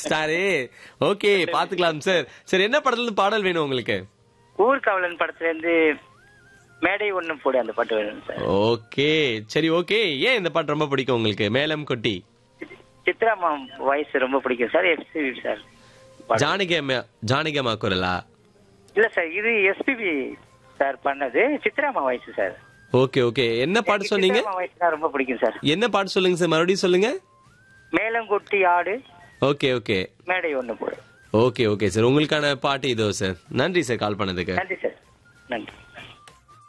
கண்டுபிடிச்சிட்டாரு okay பாத்துக்கலாம் sir சரி என்ன படத்துல இருந்து பாடல் வேணும் உங்களுக்கு ஊர்காவலன் படத்துல இருந்து மேடை ஒண்ணும் போடு அந்த பாட்டு வேணும் சார் ஓகே சரி ஓகே ஏன் இந்த பாட்டு ரொம்ப பிடிக்கும் உங்களுக்கு மேலம் கொட்டி சித்ராமா வாய்ஸ் ரொம்ப பிடிக்கும் சார் எஸ்பிபி சார் பாட்டு. ஜானகி அம்மா- ஜானகி அம்மா குரலா இல்ல சார் இது எஸ்பிபி சார் பண்ணது சித்ராமா வாய்ஸ் சார் ஓகே ஓகே என்ன பாட்டு சொன்னீங்க சித்ராமா வாய்ஸ் தான் ரொம்ப பிடிக்கும் சார் என்ன பாட்டு சொல்லுங்க சார் மறுபடியும் சொல்லுங்க மேலங்கொட்டி ஆடு ஓகே ஓகே மேடை ஒண்ணு போடு ஓகே ஓகே சார் உங்களுக்கான பாட்டு இதோ சார் நன்றி சார் கால் பண்ணதுக்கு நன்றி சார் நன்றி